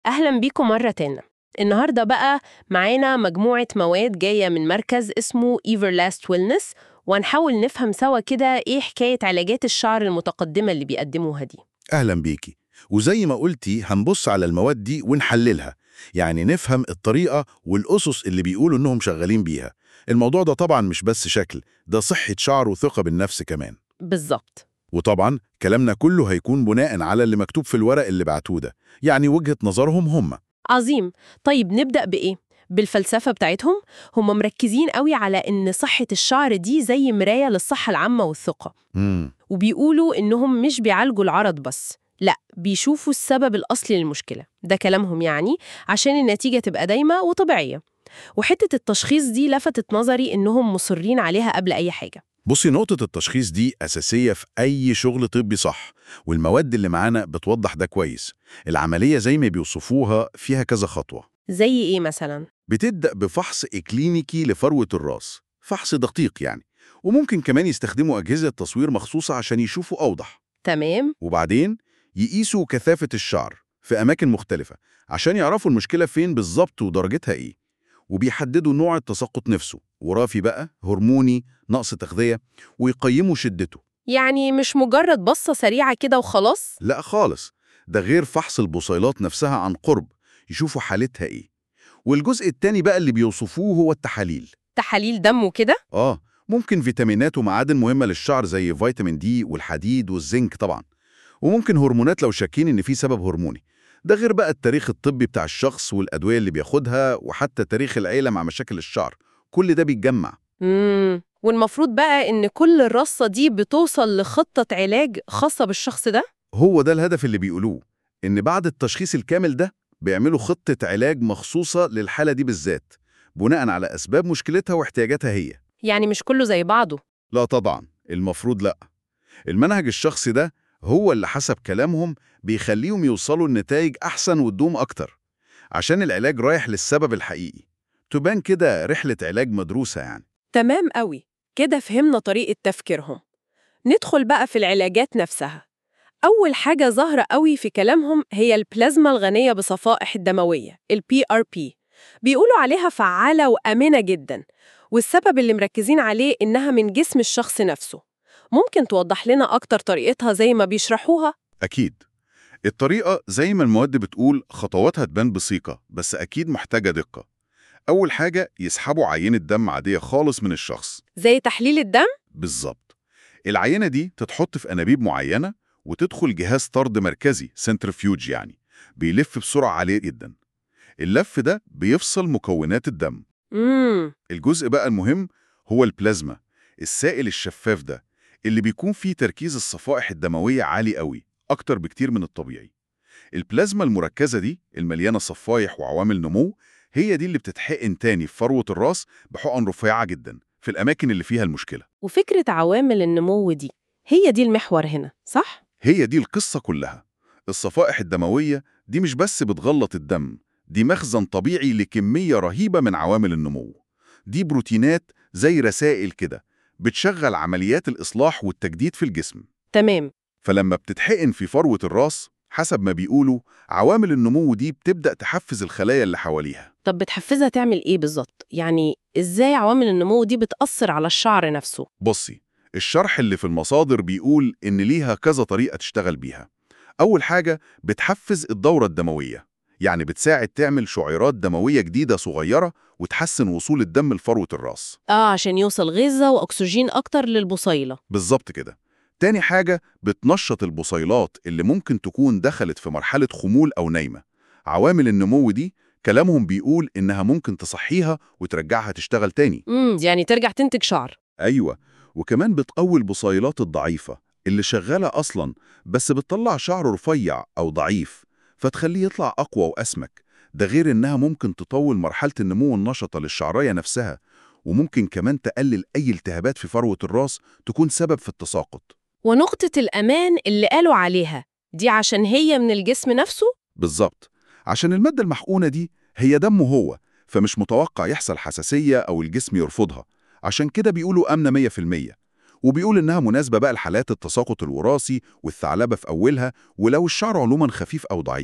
أهلا بيكم مرة تانية النهاردة بقى معانا مجموعة مواد جاية من مركز اسمه Everlast Wellness وهنحاول نفهم سوا كده إيه حكاية علاجات الشعر المتقدمة اللي بيقدموها دي أهلا بيكي وزي ما قلتي هنبص على المواد دي ونحللها يعني نفهم الطريقة والأسس اللي بيقولوا إنهم شغالين بيها الموضوع ده طبعا مش بس شكل ده صحة شعر وثقة بالنفس كمان بالظبط وطبعا كلامنا كله هيكون بناء على اللي مكتوب في الورق اللي بعتوه ده يعني وجهة نظرهم هم عظيم طيب نبدأ بإيه؟ بالفلسفة بتاعتهم هم مركزين قوي على إن صحة الشعر دي زي مراية للصحة العامة والثقة مم. وبيقولوا إنهم مش بيعالجوا العرض بس لا بيشوفوا السبب الأصلي للمشكلة ده كلامهم يعني عشان النتيجة تبقى دايمة وطبيعية وحتة التشخيص دي لفتت نظري إنهم مصرين عليها قبل أي حاجة بصي نقطة التشخيص دي أساسية في أي شغل طبي صح والمواد اللي معانا بتوضح ده كويس العملية زي ما بيوصفوها فيها كذا خطوة زي إيه مثلا؟ بتبدأ بفحص إكلينيكي لفروة الراس فحص دقيق يعني وممكن كمان يستخدموا أجهزة تصوير مخصوصة عشان يشوفوا أوضح تمام وبعدين يقيسوا كثافة الشعر في أماكن مختلفة عشان يعرفوا المشكلة فين بالظبط ودرجتها إيه وبيحددوا نوع التساقط نفسه وراثي بقى هرموني نقص تغذية ويقيموا شدته يعني مش مجرد بصة سريعة كده وخلاص؟ لا خالص ده غير فحص البصيلات نفسها عن قرب يشوفوا حالتها إيه والجزء التاني بقى اللي بيوصفوه هو التحاليل تحاليل دم وكده؟ آه ممكن فيتامينات ومعادن مهمة للشعر زي فيتامين دي والحديد والزنك طبعا وممكن هرمونات لو شاكين إن في سبب هرموني ده غير بقى التاريخ الطبي بتاع الشخص والأدوية اللي بياخدها وحتى تاريخ العيلة مع مشاكل الشعر كل ده بيتجمع امم والمفروض بقى إن كل الرصة دي بتوصل لخطة علاج خاصة بالشخص ده؟ هو ده الهدف اللي بيقولوه إن بعد التشخيص الكامل ده بيعملوا خطة علاج مخصوصة للحالة دي بالذات بناء على أسباب مشكلتها واحتياجاتها هي يعني مش كله زي بعضه لا طبعا المفروض لا المنهج الشخصي ده هو اللي حسب كلامهم بيخليهم يوصلوا لنتائج أحسن وتدوم أكتر عشان العلاج رايح للسبب الحقيقي تبان كده رحلة علاج مدروسة يعني تمام قوي كده فهمنا طريقة تفكيرهم ندخل بقى في العلاجات نفسها أول حاجة ظاهرة قوي في كلامهم هي البلازما الغنية بصفائح الدموية ال PRP بيقولوا عليها فعالة وآمنة جدا والسبب اللي مركزين عليه إنها من جسم الشخص نفسه ممكن توضح لنا أكتر طريقتها زي ما بيشرحوها؟ أكيد الطريقة زي ما المواد بتقول خطواتها تبان بسيطة بس أكيد محتاجة دقة أول حاجة يسحبوا عينة دم عادية خالص من الشخص زي تحليل الدم؟ بالظبط العينة دي تتحط في أنابيب معينة وتدخل جهاز طرد مركزي سنترفيوج يعني بيلف بسرعة عالية جدا اللف ده بيفصل مكونات الدم امم الجزء بقى المهم هو البلازما السائل الشفاف ده اللي بيكون فيه تركيز الصفائح الدموية عالي قوي أكتر بكتير من الطبيعي البلازما المركزة دي المليانة صفائح وعوامل نمو هي دي اللي بتتحقن تاني في فروة الراس بحقن رفيعة جدا في الأماكن اللي فيها المشكلة وفكرة عوامل النمو دي هي دي المحور هنا صح؟ هي دي القصة كلها الصفائح الدموية دي مش بس بتغلط الدم دي مخزن طبيعي لكمية رهيبة من عوامل النمو دي بروتينات زي رسائل كده بتشغل عمليات الإصلاح والتجديد في الجسم تمام فلما بتتحقن في فروة الراس حسب ما بيقولوا عوامل النمو دي بتبدأ تحفز الخلايا اللي حواليها طب بتحفزها تعمل إيه بالظبط؟ يعني إزاي عوامل النمو دي بتأثر على الشعر نفسه؟ بصي الشرح اللي في المصادر بيقول إن ليها كذا طريقة تشتغل بيها أول حاجة بتحفز الدورة الدموية يعني بتساعد تعمل شعيرات دموية جديدة صغيرة وتحسن وصول الدم لفروة الراس آه عشان يوصل غذاء وأكسجين أكتر للبصيلة بالظبط كده تاني حاجة بتنشط البصيلات اللي ممكن تكون دخلت في مرحلة خمول أو نايمة عوامل النمو دي كلامهم بيقول إنها ممكن تصحيها وترجعها تشتغل تاني امم يعني ترجع تنتج شعر أيوة وكمان بتقوي البصيلات الضعيفة اللي شغالة أصلا بس بتطلع شعر رفيع أو ضعيف فتخليه يطلع أقوى وأسمك ده غير إنها ممكن تطول مرحلة النمو النشطة للشعرية نفسها وممكن كمان تقلل أي التهابات في فروة الراس تكون سبب في التساقط ونقطة الأمان اللي قالوا عليها دي عشان هي من الجسم نفسه؟ بالظبط عشان المادة المحقونة دي هي دمه هو فمش متوقع يحصل حساسية أو الجسم يرفضها عشان كده بيقولوا آمنة 100% وبيقول إنها مناسبة بقى لحالات التساقط الوراثي والثعلبة في أولها ولو الشعر عموما خفيف أو ضعيف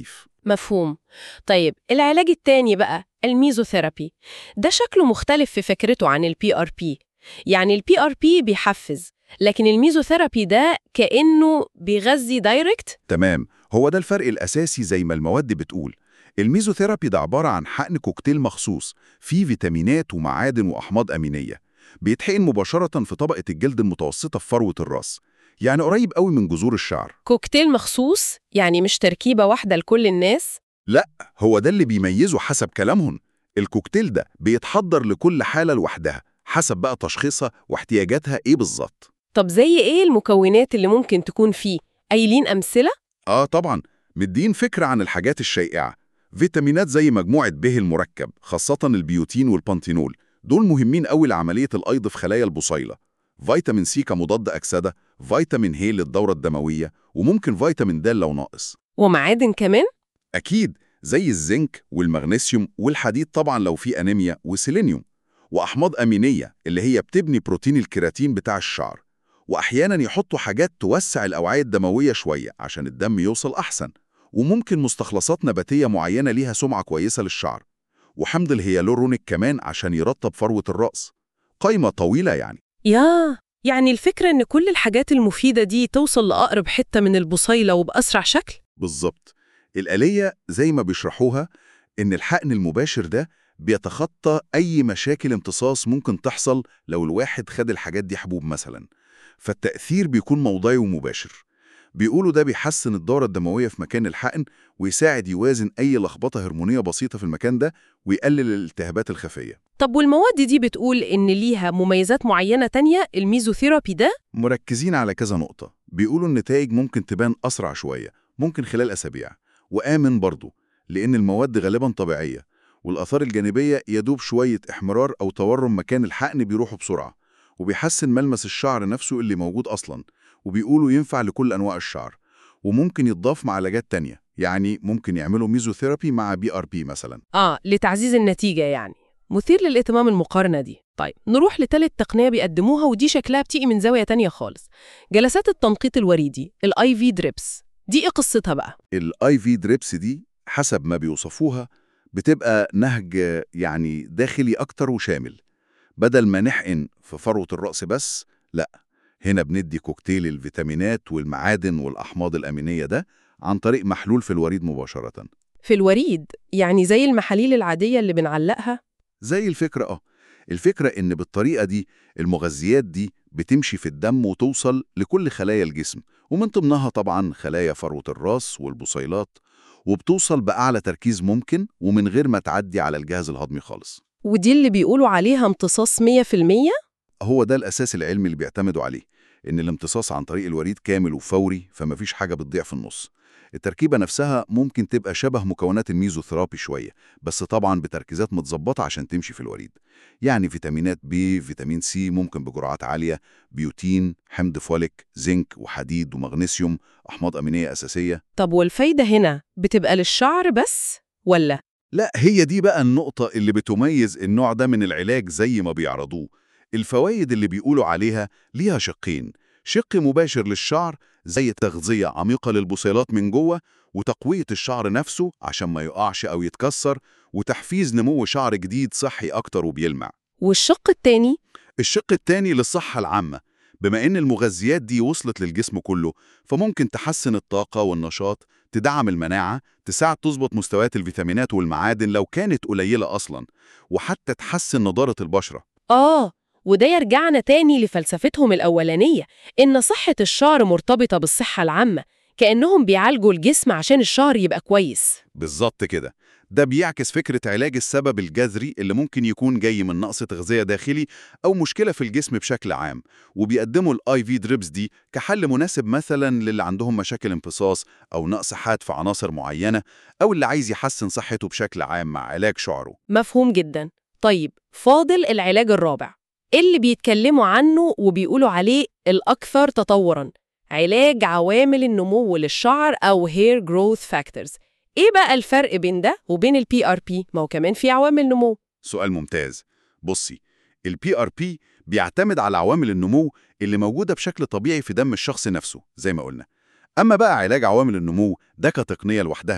مفهوم طيب العلاج التاني بقى الميزوثيرابي ده شكله مختلف في فكرته عن البي ار بي يعني البي ار بي بيحفز لكن الميزوثيرابي ده كأنه بيغذي دايركت تمام هو ده الفرق الأساسي زي ما المواد بتقول الميزوثيرابي ده عبارة عن حقن كوكتيل مخصوص فيه فيتامينات ومعادن وأحماض أمينية بيتحقن مباشرة في طبقة الجلد المتوسطة في فروة الراس يعني قريب قوي من جذور الشعر كوكتيل مخصوص يعني مش تركيبة واحدة لكل الناس هو ده اللي بيميزه حسب كلامهم الكوكتيل ده بيتحضر لكل حالة لوحدها حسب بقى تشخيصها واحتياجاتها ايه بالظبط طب زي ايه المكونات اللي ممكن تكون فيه قايلين أمثلة اه طبعا مدين فكرة عن الحاجات الشائعة فيتامينات زي مجموعة ب المركب خاصة البيوتين والبانتينول دول مهمين قوي لعملية الأيض في خلايا البصيلة فيتامين سي كمضاد أكسدة فيتامين ه للدورة الدموية وممكن فيتامين د لو ناقص ومعادن كمان أكيد زي الزنك والمغنيسيوم والحديد طبعا لو في أنيميا وسيلينيوم وأحماض أمينية اللي هي بتبني بروتين الكيراتين بتاع الشعر وأحيانا يحطوا حاجات توسع الأوعية الدموية شوية عشان الدم يوصل أحسن وممكن مستخلصات نباتية معينة ليها سمعة كويسة للشعر وحمض الهيالورونيك كمان عشان يرطب فروة الرأس قايمة طويلة يعني يا يعني الفكرة إن كل الحاجات المفيدة دي توصل لأقرب حتة من البصيلة وبأسرع شكل بالظبط الآلية زي ما بيشرحوها إن الحقن المباشر ده بيتخطى أي مشاكل امتصاص ممكن تحصل لو الواحد خد الحاجات دي حبوب مثلا فالتأثير بيكون موضعي ومباشر بيقولوا ده بيحسن الدورة الدموية في مكان الحقن ويساعد يوازن أي لخبطة هرمونية بسيطة في المكان ده ويقلل الالتهابات الخفية طب والمواد دي بتقول إن ليها مميزات معينة تانية الميزوثيرابي ده مركزين على كذا نقطة بيقولوا النتائج ممكن تبان أسرع شوية ممكن خلال أسابيع وآمن برضه لأن المواد غالبا طبيعية والآثار الجانبية يدوب شوية إحمرار أو تورم مكان الحقن بيروحوا بسرعة وبيحسن ملمس الشعر نفسه اللي موجود أصلا وبيقولوا ينفع لكل أنواع الشعر وممكن يتضاف مع علاجات تانية يعني ممكن يعملوا ميزوثيرابي مع بي ار بي مثلا آه لتعزيز النتيجة يعني مثير للاهتمام المقارنة دي طيب نروح لتالت تقنية بيقدموها ودي شكلها بتيجي من زاوية تانية خالص جلسات التنقيط الوريدي الاي في دريبس دي ايه قصتها بقى الاي في دريبس دي حسب ما بيوصفوها بتبقى نهج يعني داخلي أكتر وشامل بدل ما نحقن في فروة الرأس بس لا هنا بندي كوكتيل الفيتامينات والمعادن والأحماض الأمينية ده عن طريق محلول في الوريد مباشرة في الوريد يعني زي المحاليل العادية اللي بنعلقها زي الفكرة اه الفكرة إن بالطريقة دي المغذيات دي بتمشي في الدم وتوصل لكل خلايا الجسم ومن ضمنها طبعا خلايا فروة الراس والبصيلات وبتوصل بأعلى تركيز ممكن ومن غير ما تعدي على الجهاز الهضمي خالص ودي اللي بيقولوا عليها امتصاص 100% هو ده الأساس العلمي اللي بيعتمدوا عليه إن الامتصاص عن طريق الوريد كامل وفوري فمفيش حاجة بتضيع في النص التركيبة نفسها ممكن تبقى شبه مكونات الميزوثيرابي شوية بس طبعا بتركيزات متظبطة عشان تمشي في الوريد يعني فيتامينات بي فيتامين سي ممكن بجرعات عالية بيوتين حمض فوليك زنك وحديد ومغنيسيوم أحماض أمينية أساسية طب والفايدة هنا بتبقى للشعر بس ولا لا هي دي بقى النقطة اللي بتميز النوع ده من العلاج زي ما بيعرضوه الفوائد اللي بيقولوا عليها ليها شقين شق مباشر للشعر زي تغذية عميقة للبصيلات من جوه وتقوية الشعر نفسه عشان ما يقعش أو يتكسر وتحفيز نمو شعر جديد صحي أكتر وبيلمع والشق التاني الشق التاني للصحة العامة بما إن المغذيات دي وصلت للجسم كله فممكن تحسن الطاقة والنشاط تدعم المناعة تساعد تظبط مستويات الفيتامينات والمعادن لو كانت قليلة أصلا وحتى تحسن نضارة البشرة آه وده يرجعنا تاني لفلسفتهم الأولانية إن صحة الشعر مرتبطة بالصحة العامة كأنهم بيعالجوا الجسم عشان الشعر يبقى كويس بالظبط كده ده بيعكس فكرة علاج السبب الجذري اللي ممكن يكون جاي من نقص تغذية داخلي أو مشكلة في الجسم بشكل عام وبيقدموا الاي في دريبس دي كحل مناسب مثلا للي عندهم مشاكل امتصاص أو نقص حاد في عناصر معينة أو اللي عايز يحسن صحته بشكل عام مع علاج شعره مفهوم جدا طيب فاضل العلاج الرابع اللي بيتكلموا عنه وبيقولوا عليه الأكثر تطوراً علاج عوامل النمو للشعر أو hair growth factors إيه بقى الفرق بين ده وبين ال PRP؟ ما هو كمان في عوامل نمو سؤال ممتاز بصي البي ار بي بيعتمد على عوامل النمو اللي موجودة بشكل طبيعي في دم الشخص نفسه زي ما قلنا أما بقى علاج عوامل النمو ده كتقنية لوحدها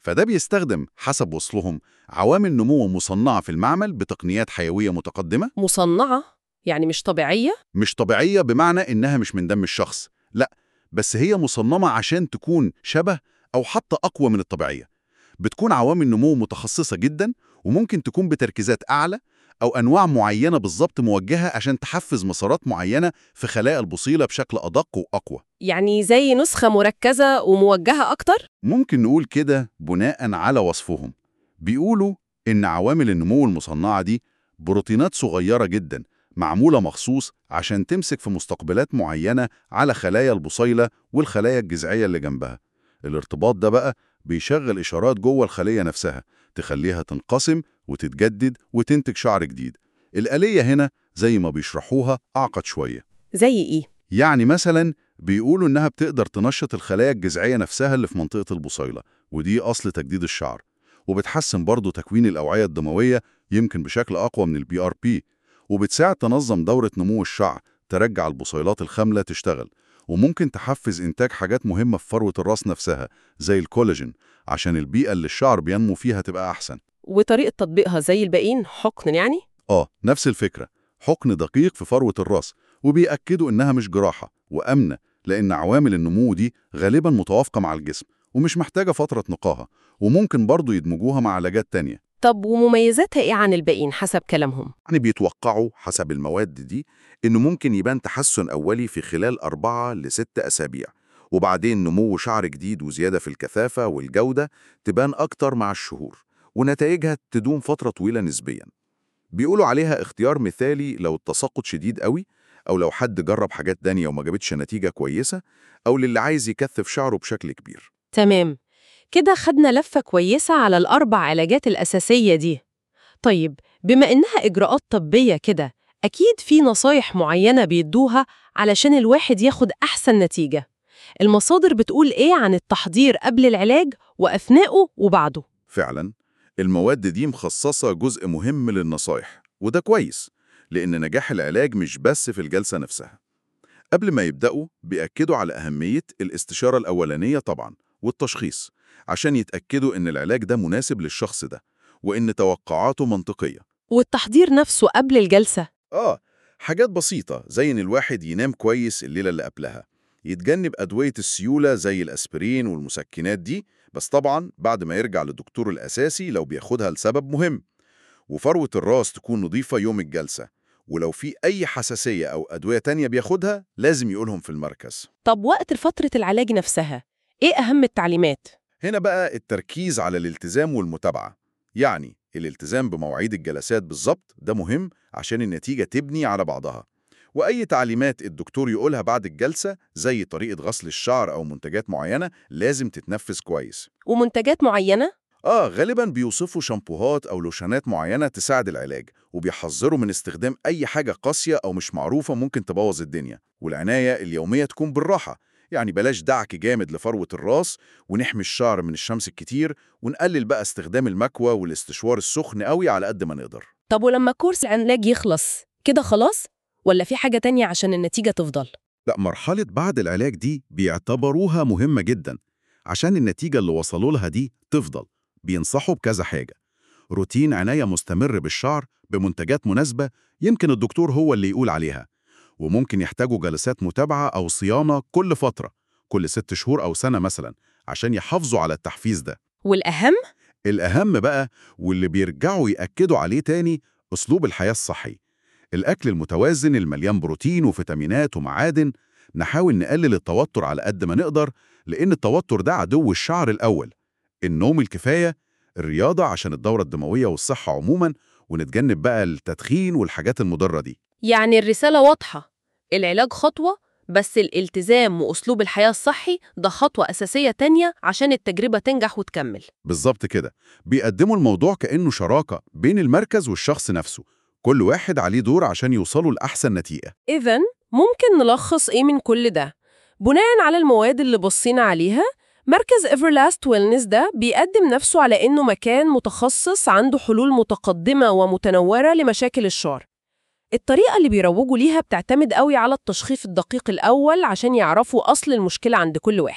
فده بيستخدم حسب وصلهم عوامل نمو مصنعة في المعمل بتقنيات حيوية متقدمة مصنعة يعني مش طبيعية مش طبيعية بمعنى إنها مش من دم الشخص لا بس هي مصممة عشان تكون شبه أو حتى أقوى من الطبيعية بتكون عوامل نمو متخصصة جدا وممكن تكون بتركيزات أعلى أو أنواع معينة بالظبط موجهة عشان تحفز مسارات معينة في خلايا البصيلة بشكل أدق وأقوى يعني زي نسخة مركزة وموجهة أكتر ممكن نقول كده بناء على وصفهم بيقولوا إن عوامل النمو المصنعة دي بروتينات صغيرة جدا معمولة مخصوص عشان تمسك في مستقبلات معينة على خلايا البصيلة والخلايا الجذعية اللي جنبها الارتباط ده بقى بيشغل إشارات جوه الخلية نفسها تخليها تنقسم وتتجدد وتنتج شعر جديد الآلية هنا زي ما بيشرحوها أعقد شوية زي إيه؟ يعني مثلا بيقولوا إنها بتقدر تنشط الخلايا الجذعية نفسها اللي في منطقة البصيلة ودي أصل تجديد الشعر وبتحسن برضه تكوين الأوعية الدموية يمكن بشكل أقوى من البي ار بي وبتساعد تنظم دورة نمو الشعر ترجع البصيلات الخاملة تشتغل وممكن تحفز إنتاج حاجات مهمة في فروة الراس نفسها زي الكولاجين عشان البيئة اللي الشعر بينمو فيها تبقى أحسن وطريقة تطبيقها زي الباقيين حقن يعني؟ آه نفس الفكرة حقن دقيق في فروة الراس وبيأكدوا إنها مش جراحة وأمنة لأن عوامل النمو دي غالبا متوافقة مع الجسم ومش محتاجة فترة نقاهة وممكن برضو يدمجوها مع علاجات تانية طب ومميزاتها إيه عن الباقيين حسب كلامهم؟ يعني بيتوقعوا حسب المواد دي إنه ممكن يبان تحسن أولي في خلال أربعة لست أسابيع وبعدين نمو شعر جديد وزيادة في الكثافة والجودة تبان أكتر مع الشهور ونتائجها تدوم فترة طويلة نسبياً بيقولوا عليها اختيار مثالي لو التساقط شديد قوي أو لو حد جرب حاجات تانية وما جابتش نتيجة كويسة أو للي عايز يكثف شعره بشكل كبير تمام كده خدنا لفة كويسة على الأربع علاجات الأساسية دي طيب بما إنها إجراءات طبية كده أكيد في نصايح معينة بيدوها علشان الواحد ياخد أحسن نتيجة المصادر بتقول إيه عن التحضير قبل العلاج وأثناءه وبعده فعلا المواد دي مخصصة جزء مهم للنصايح وده كويس لأن نجاح العلاج مش بس في الجلسة نفسها قبل ما يبدأوا بيأكدوا على أهمية الاستشارة الأولانية طبعا والتشخيص عشان يتأكدوا إن العلاج ده مناسب للشخص ده وإن توقعاته منطقية والتحضير نفسه قبل الجلسة آه حاجات بسيطة زي إن الواحد ينام كويس الليلة اللي قبلها يتجنب أدوية السيولة زي الأسبرين والمسكنات دي بس طبعا بعد ما يرجع للدكتور الأساسي لو بياخدها لسبب مهم وفروة الراس تكون نظيفة يوم الجلسة ولو في أي حساسية أو أدوية تانية بياخدها لازم يقولهم في المركز طب وقت فترة العلاج نفسها إيه أهم التعليمات؟ هنا بقى التركيز على الالتزام والمتابعة يعني الالتزام بمواعيد الجلسات بالظبط ده مهم عشان النتيجة تبني على بعضها وأي تعليمات الدكتور يقولها بعد الجلسة زي طريقة غسل الشعر أو منتجات معينة لازم تتنفذ كويس ومنتجات معينة؟ آه غالباً بيوصفوا شامبوهات أو لوشانات معينة تساعد العلاج وبيحذروا من استخدام أي حاجة قاسية أو مش معروفة ممكن تبوظ الدنيا والعناية اليومية تكون بالراحة يعني بلاش دعك جامد لفروة الراس ونحمي الشعر من الشمس الكتير ونقلل بقى استخدام المكوى والاستشوار السخن قوي على قد ما نقدر طب ولما كورس العلاج يخلص كده خلاص؟ ولا في حاجة تانية عشان النتيجة تفضل؟ لا مرحلة بعد العلاج دي بيعتبروها مهمة جدا عشان النتيجة اللي وصلوا لها دي تفضل بينصحوا بكذا حاجة روتين عناية مستمر بالشعر بمنتجات مناسبة يمكن الدكتور هو اللي يقول عليها وممكن يحتاجوا جلسات متابعة أو صيانة كل فترة كل ست شهور أو سنة مثلا عشان يحافظوا على التحفيز ده والأهم الأهم بقى واللي بيرجعوا يأكدوا عليه تاني أسلوب الحياة الصحي الأكل المتوازن المليان بروتين وفيتامينات ومعادن نحاول نقلل التوتر على قد ما نقدر لأن التوتر ده عدو الشعر الأول النوم الكفاية الرياضة عشان الدورة الدموية والصحة عموما ونتجنب بقى التدخين والحاجات المضرة دي يعني الرسالة واضحة العلاج خطوة بس الالتزام وأسلوب الحياة الصحي ده خطوة أساسية تانية عشان التجربة تنجح وتكمل بالظبط كده بيقدموا الموضوع كأنه شراكة بين المركز والشخص نفسه كل واحد عليه دور عشان يوصلوا لأحسن نتيجة إذا ممكن نلخص إيه من كل ده؟ بناء على المواد اللي بصينا عليها مركز Everlast Wellness ده بيقدم نفسه على إنه مكان متخصص عنده حلول متقدمة ومتنورة لمشاكل الشعر الطريقة اللي بيروجوا ليها بتعتمد قوي على التشخيص الدقيق الأول عشان يعرفوا أصل المشكلة عند كل واحد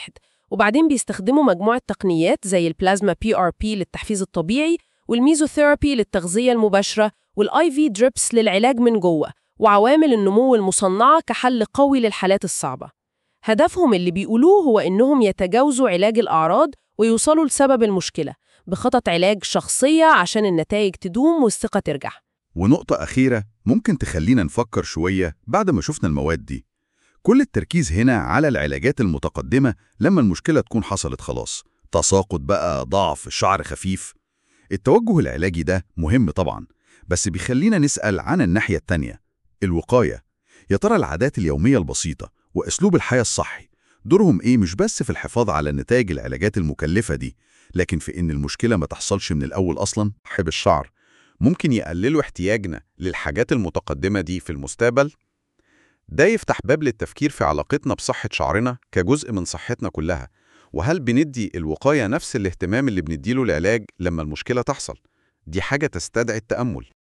وبعدين بيستخدموا مجموعة تقنيات زي البلازما PRP للتحفيز الطبيعي والميزوثيرابي للتغذية المباشرة والاي في دريبس للعلاج من جوه وعوامل النمو المصنعة كحل قوي للحالات الصعبة هدفهم اللي بيقولوه هو إنهم يتجاوزوا علاج الأعراض ويوصلوا لسبب المشكلة بخطط علاج شخصية عشان النتائج تدوم والثقة ترجع ونقطة أخيرة ممكن تخلينا نفكر شوية بعد ما شفنا المواد دي كل التركيز هنا على العلاجات المتقدمة لما المشكلة تكون حصلت خلاص تساقط بقى ضعف شعر خفيف التوجه العلاجي ده مهم طبعا بس بيخلينا نسأل عن الناحية التانية الوقاية يا ترى العادات اليومية البسيطة وأسلوب الحياة الصحي دورهم إيه مش بس في الحفاظ على نتائج العلاجات المكلفة دي لكن في إن المشكلة ما تحصلش من الأول أصلا حب الشعر ممكن يقللوا احتياجنا للحاجات المتقدمة دي في المستقبل ده يفتح باب للتفكير في علاقتنا بصحة شعرنا كجزء من صحتنا كلها وهل بندي الوقاية نفس الاهتمام اللي بنديله العلاج لما المشكلة تحصل؟ دي حاجة تستدعي التأمل